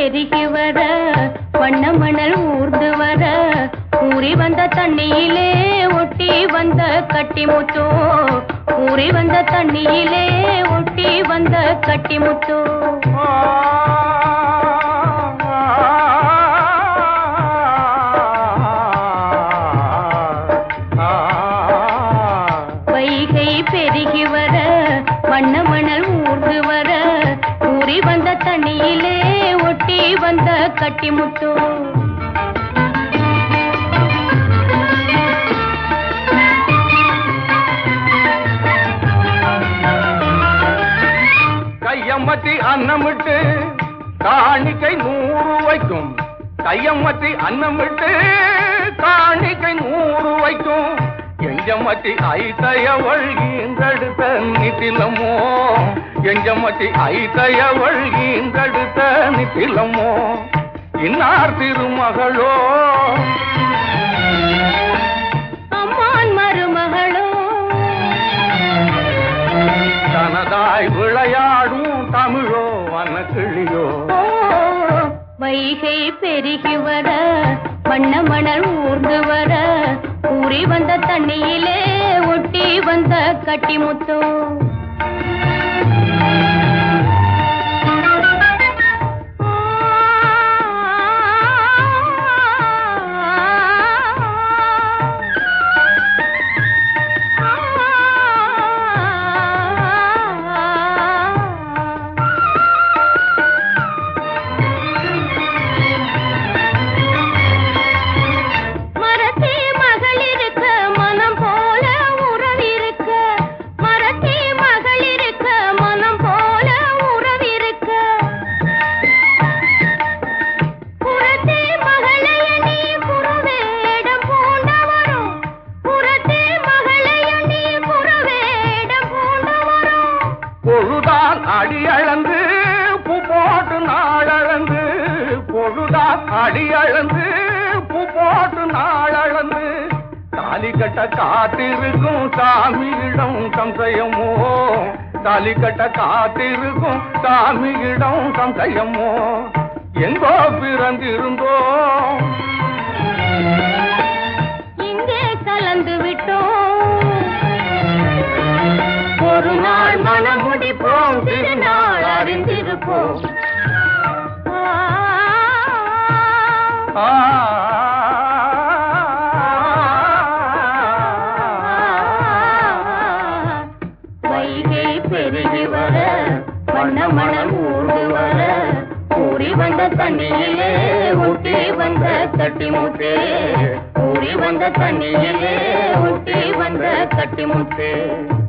பெருகி வர வண்ண மணல் ஊர்ந்து வர ஊறி வந்த தண்ணியிலே ஒட்டி வந்த கட்டி முத்தோ ஊறி வந்த தண்ணியிலே ஒட்டி வந்த கட்டி முத்தோ வைகை பெருகி வர வண்ண மணல் ஊர்ந்து வர ஊறி வந்த தண்ணியிலே ஒட்டி வந்த கட்டி முத்தோ கையம்மத்தி அன்னமிட்டு காணிக்கை நூறு வைக்கும் கையம்மத்தி அன்னமிட்டு காணிக்கை நூறு வைக்கும் எஞ்சமத்தி ஐத்தையவள் ஈந்தெடுத்த நித்திலமோ எஞ்சமத்தி ஐத்தையவள் ஈந்தெடுத்த நித்திலமோ இன்னார் திருமகளோ அம்மான் மருமகளோ தனதாய் விளையாடும் தமிழோ வனக்கிளியோ ஓ, வைகை பெருகி வர வண்ண மணல் ஊர்ந்து வர ஊறி வந்த தண்ணியிலே ஒட்டி வந்த கட்டி முத்தோ மரத்தே மகள் இருக்க மனம் போல உறவிருக்க மரத்தே மகள் இருக்க மனம் போல உறவிருக்க புறத்தே மகளைய நீ புறவேடம் பூண்டவரும் புறத்தே மகளைய நீ புறவேடம் பூண்டவரும் பொழுதான் அடி அளந்து பூ போட்டு நாளளந்து பொழுதான் அடி அளந்து பூ போட்டு நாளளந்து தாலி கட்ட காத்திருக்கும் சாமியிடம் சம்சயமோ தாலி கட்ட காத்திருக்கும் சாமியிடம் சம்சயமோ எங்கோ பிறந்திருந்தோம் இங்கே கலந்து விட்டோம் ஒரு நாள் மனம் முடிப்போம் திருநாள் அறிந்திருப்போம் ஆ வைகை பெருகி வர வண்ண மணல் ஊர்ந்து வர ஊறி வந்த தண்ணியிலே ஊட்டி வந்த கட்டி முத்தே ஊறி வந்த தண்ணியிலே ஊட்டி வந்த கட்டி முத்தே